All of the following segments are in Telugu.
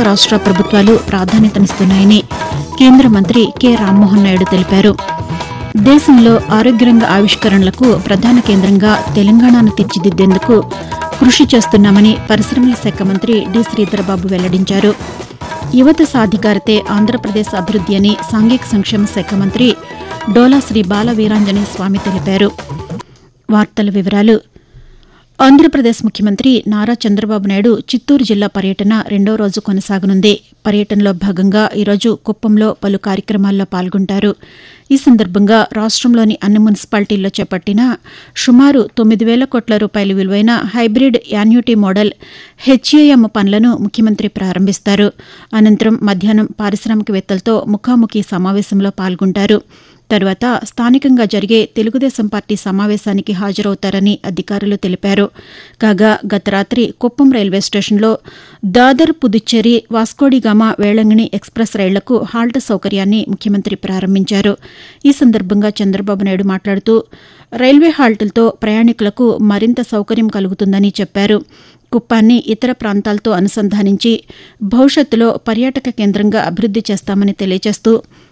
రాష్ట ప్రభుత్వాలు ప్రాధాన్యతనిస్తున్నాయని కేంద్ర మంత్రి కె రామ్మోహన్ నాయుడు తెలిపారు దేశంలో ఆరోగ్యరంగ ఆవిష్కరణలకు ప్రధాన కేంద్రంగా తెలంగాణను తీర్చిదిద్దేందుకు కృషి చేస్తున్నామని పరిశ్రమల శాఖ మంత్రి డి శ్రీధరబాబు వెల్లడించారు యువత సాధికారతే ఆంధ్రప్రదేశ్ అభివృద్ది అని సాంఘిక సంక్షేమ శాఖ మంత్రి డోలా శ్రీ బాల వీరాంజనేయ స్వామి తెలిపారు వార్తల వివరాలు ఆంధ్రప్రదేశ్ ముఖ్యమంత్రి నారా చంద్రబాబు నాయుడు చిత్తూరు జిల్లా పర్యటన రెండో రోజు కొనసాగనుంది పర్యటనలో భాగంగా ఈరోజు కుప్పంలో పలు కార్యక్రమాల్లో పాల్గొంటారు ఈ సందర్భంగా రాష్టంలోని అన్ని మున్సిపాలిటీల్లో చేపట్టిన సుమారు తొమ్మిది వేల కోట్ల రూపాయల విలువైన హైబ్రిడ్ యాన్యుటీ మోడల్ హెచ్ఏఎం పనులను ముఖ్యమంత్రి ప్రారంభిస్తారు అనంతరం మధ్యాహ్నం పారిశ్రామికవేత్తలతో ముఖాముఖి సమావేశంలో పాల్గొంటారు తర్వాత స్థానికంగా జరిగే తెలుగుదేశం పార్టీ సమావేశానికి హాజరవుతారని అధికారులు తెలిపారు కాగా గత రాత్రి కుప్పం రైల్వే స్టేషన్లో దాదర్ పుదుచ్చేరి వాస్కోడిగామా వేళంగిణి ఎక్స్ప్రెస్ రైళ్లకు హాల్ట్ సౌకర్యాన్ని ముఖ్యమంత్రి ప్రారంభించారు ఈ సందర్భంగా చంద్రబాబు నాయుడు మాట్లాడుతూ రైల్వే హాల్టులతో ప్రయాణికులకు మరింత సౌకర్యం కలుగుతుందని చెప్పారు కుప్పాన్ని ఇతర ప్రాంతాలతో అనుసంధానించి భవిష్యత్తులో పర్యాటక కేంద్రంగా అభివృద్ది చేస్తామని తెలియజేస్తూ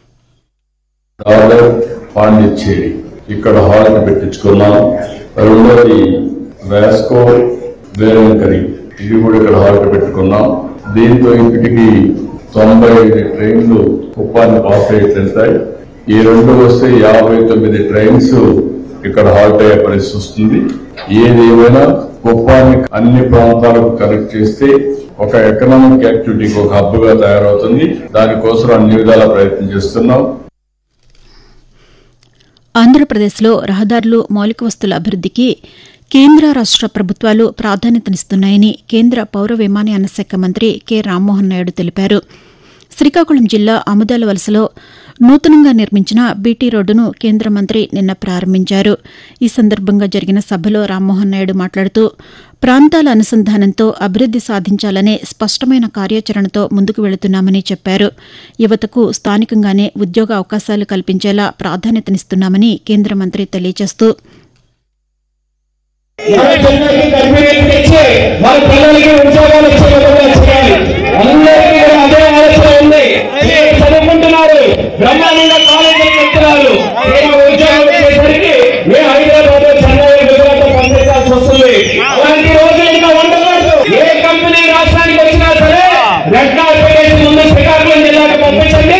దాదర్ పాండిచ్చేరి ఇక్కడ హాల్ పెట్టించుకున్నాం రెండోది వాస్కో వేలంకరి ఇది కూడా ఇక్కడ హాల్ పెట్టుకున్నాం దీంతో ఇప్పటికి తొంభై ఐదు ట్రైన్లు కుప్పాన్ని పాస్ వెళ్తాయి ఈ రెండు వస్తే యాభై తొమ్మిది ట్రైన్స్ ఇక్కడ హాల్ట్ అయ్యే పరిస్థితి వస్తుంది ఏది ఏమైనా కుప్పాన్ని అన్ని ప్రాంతాలకు కనెక్ట్ చేస్తే ఒక ఎకనామిక్ యాక్టివిటీకి ఒక హబ్ గా తయారవుతుంది దానికోసం అన్ని విధాల ప్రయత్నం చేస్తున్నాం ఆంధ్రప్రదేశ్లో రహదారులు మౌలిక వస్తుల అభివృద్దికి కేంద్ర రాష్ట ప్రభుత్వాలు ప్రాధాన్యతనిస్తున్నాయని కేంద్ర పౌర విమానయాన శాఖ మంత్రి కె రామ్మోహన్ నాయుడు తెలిపారు శ్రీకాకుళం జిల్లా ఆముదాల వలసలో నూతనంగా నిర్మించిన బీటీ రోడ్డును కేంద్ర మంత్రి నిన్న ప్రారంభించారు ఈ సందర్భంగా జరిగిన సభలో రామ్మోహన్ నాయుడు మాట్లాడుతూ ప్రాంతాల అనుసంధానంతో అభివృద్ది సాధించాలనే స్పష్టమైన కార్యాచరణతో ముందుకు వెళుతున్నామని చెప్పారు యువతకు స్థానికంగానే ఉద్యోగ అవకాశాలు కల్పించేలా ప్రాధాన్యతనిస్తున్నామని కేంద్ర మంత్రి తెలియజేస్తూ మన పిల్లలకి గర్భిణీలు తెచ్చి మన పిల్లలకి ఉద్యోగాలు వచ్చే విధంగా చేయాలి అందరికీ కూడా అదే ఆలోచన ఉంది మీరు చదువుకుంటున్నారు బ్రహ్మాండంగా కాలేజీకి వెళ్తున్నారు తీరా ఉద్యోగం వచ్చేసరికి మేము హైదరాబాద్ చెన్నై గుజరాత్ పంపించాల్సి వస్తుంది అలాంటి రోజులు ఇంకా ఉండకూడదు ఏ కంపెనీ రాష్ట్రానికి వచ్చినా సరే రెడ్ కార్పెట్ వేసి ముందు శ్రీకాకుళం జిల్లాకు పంపించండి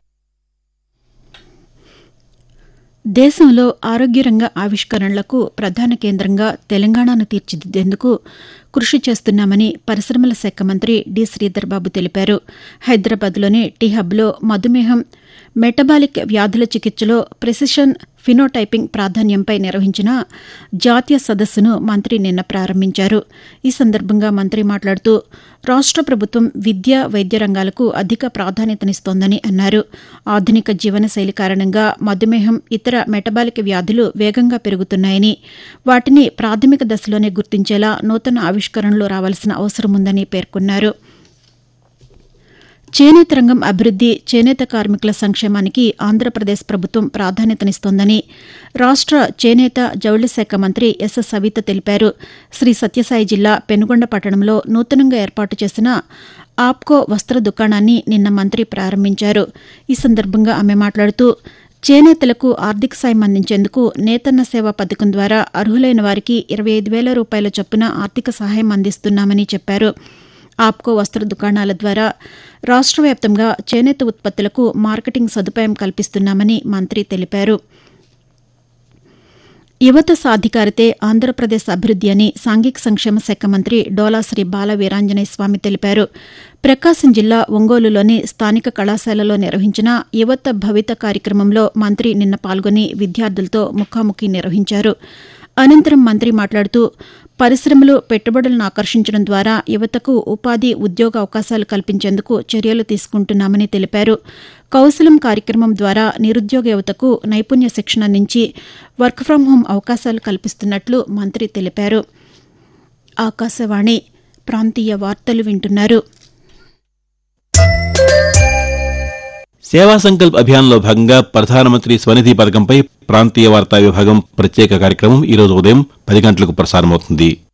దేశంలో ఆరోగ్య రంగ ఆవిష్కరణలకు ప్రధాన కేంద్రంగా తెలంగాణను తీర్చిదిద్దేందుకు కృషి చేస్తున్నామని పరిశ్రమల శాఖ మంత్రి డి శ్రీధర్బాబు తెలిపారు హైదరాబాద్లోని టీ హబ్లో మధుమేహం మెటబాలిక్ వ్యాధుల చికిత్సలో ప్రెసిషన్ ఫినోటైపింగ్ ప్రాధాన్యంపై నిర్వహించిన జాతీయ సదస్సును మంత్రి నిన్న ప్రారంభించారు ఈ సందర్భంగా మంత్రి మాట్లాడుతూ రాష్ట ప్రభుత్వం విద్య వైద్య రంగాలకు అధిక ప్రాధాన్యతనిస్తోందని అన్నారు ఆధునిక జీవనశైలి కారణంగా మధుమేహం ఇతర మెటబాలిక్ వ్యాధులు వేగంగా పెరుగుతున్నాయని వాటిని ప్రాథమిక దశలోనే గుర్తించేలా నూతన ఆవిష్కరణలు రావాల్సిన అవసరం ఉందని పేర్కొన్నారు చేనేత రంగం అభివృద్ది చేనేత కార్మికుల సంక్షేమానికి ఆంధ్రప్రదేశ్ ప్రభుత్వం ప్రాధాన్యతనిస్తోందని రాష్ట చేనేత జౌళి శాఖ మంత్రి ఎస్ సవిత తెలిపారు శ్రీ సత్యసాయి జిల్లా పెనుగొండ పట్టణంలో నూతనంగా ఏర్పాటు చేసిన ఆప్కో వస్త్ర దుకాణాన్ని నిన్న మంత్రి ప్రారంభించారు ఈ సందర్భంగా ఆమె మాట్లాడుతూ చేనేతలకు ఆర్థిక సాయం అందించేందుకు నేతన్న సేవ పథకం ద్వారా అర్హులైన వారికి ఇరవై ఐదు వేల రూపాయల చొప్పున ఆర్థిక సహాయం అందిస్తున్నామని చెప్పారు ఆప్కో వస్త్ర దుకాణాల ద్వారా రాష్ట్ర వ్యాప్తంగా చేనేత ఉత్పత్తులకు మార్కెటింగ్ సదుపాయం కల్పిస్తున్నామని మంత్రి తెలిపారు యువత సాధికారతే ఆంధ్రప్రదేశ్ అభివృద్ది అని సాంఘిక సంక్షేమ శాఖ మంత్రి డోలా శ్రీ బాల వీరాంజనేయ స్వామి తెలిపారు ప్రకాశం జిల్లా ఒంగోలులోని స్థానిక కళాశాలలో నిర్వహించిన యువత భవిత కార్యక్రమంలో మంత్రి నిన్న పాల్గొని విద్యార్థులతో ముఖాముఖి నిర్వహించారు అనంతరం మంత్రి మాట్లాడుతూ పరిశ్రమలు పెట్టుబడులను ఆకర్షించడం ద్వారా యువతకు ఉపాధి ఉద్యోగ అవకాశాలు కల్పించేందుకు చర్యలు తీసుకుంటున్నామని తెలిపారు కౌశలం కార్యక్రమం ద్వారా నిరుద్యోగ యువతకు నైపుణ్య శిక్షణ అందించి వర్క్ ఫ్రం హోం అవకాశాలు కల్పిస్తున్నట్లు మంత్రి తెలిపారు ఆకాశవాణి ప్రాంతీయ వార్తలు వింటున్నారు సేవా సంకల్ప్ అభియాన్లో భాగంగా ప్రధానమంత్రి స్వనిధి పథకంపై ప్రాంతీయ వార్తా విభాగం ప్రత్యేక కార్యక్రమం ఈరోజు ఉదయం పది గంటలకు ప్రసారమవుతుంది